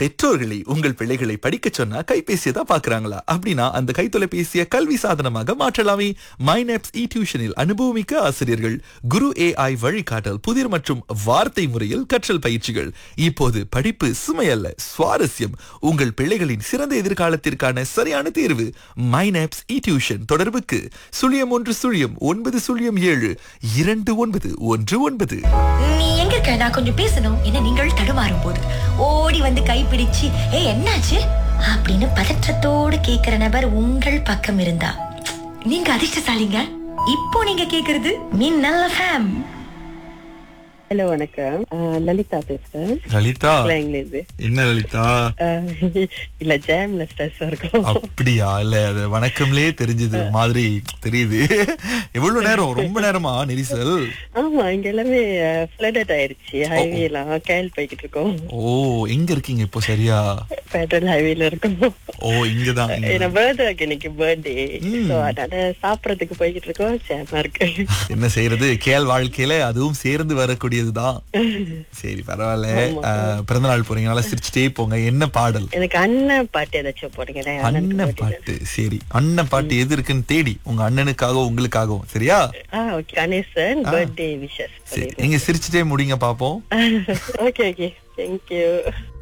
பெற்றோர்களை உங்கள் பிள்ளைகளை படிக்க சொன்னா கைபேசியை தான் பாக்குறாங்களா அப்படின்னா அந்த கைத்தொலைபேசியை கல்வி சாதனமாக மாற்றலாமே மைனப்ஸ் இ டியூஷனில் அனுபவமிக்க ஆசிரியர்கள் குரு ஏஐ வழிகாட்டல் புதிர் மற்றும் வார்த்தை முறையில் கற்றல் பயிற்சிகள் இப்போது படிப்பு சுமையல்ல சுவாரஸ்யம் உங்கள் பிள்ளைகளின் சிறந்த எதிர்காலத்திற்கான சரியான தேர்வு மைனப்ஸ் இ டியூஷன் தொடர்புக்கு சுழியம் ஒன்று சுழியம் ஒன்பது சுழியம் ஏழு இரண்டு ஒன்பது ஒன்று ஒன்பது நீ எங்க இருக்க நான் கொஞ்சம் பேசணும் என நீங்கள் தடுமாறும் போது ஓடி வந்து கைப்பிடிச்சு ஏ என்னாச்சு அப்படின்னு பதற்றத்தோடு கேக்குற நபர் உங்கள் பக்கம் இருந்தா நீங்க அதிர்ஷ்டசாலிங்க இப்போ நீங்க கேக்குறது மின்னல் ஃபேம் ஹலோ வணக்கம் ஆஹ் லலிதா பேசுறேன் லலிதா இங்கிலிருந்து என்ன லலிதா இல்ல ஜாம்ல ஸ்ட்ரெஸ் இருக்கும் அப்படியா இல்ல அது வணக்கம்லயே தெரிஞ்சது மாதிரி தெரியுது எவ்வளவு நேரம் ரொம்ப நேரமா நெரிசல் ஆமா இங்க எல்லாமே ஃபிளடட் ஆயிருச்சு ஹைவே எல்லாம் கேள் போய்கிட்டு இருக்கோம் ஓ எங்க இருக்கீங்க இப்போ சரியா பெட்ரோல் ஹைவேல இருக்கோம் ஓ இங்கதான் இங்க. என்ன பர்த்டே இன்னைக்கு பர்த்டே ம். சோ அதனால சாப்பிடறதுக்கு போய்கிட்டு இருக்கோம் ஜாமா இருக்கு என்ன செய்யறது கேள் வாழ்க்கையில அதுவும் சேர்ந்து வரக்கூடியதுதான் சரி பரவாயில்ல அஹ், பிறந்த நாள் போறீங்க நல்லா சிரிச்சுட்டே போங்க என்ன பாடல் எனக்கு அண்ணன் பாட்டு ஏதாச்சும் போடுங்க அண்ணன் பாட்டு சரி அண்ணன் பாட்டு எது இருக்குன்னு தேடி உங்க அண்ணனுக்காகவும் உங்களுக்காகவும் சரியா ஆ ஓகே கணேசன் பர்த்டே விஷஸ் சரி நீங்க சிரிச்சுட்டே முடிங்க பாப்போம் ஓகே ஓகே தேங்க்யூ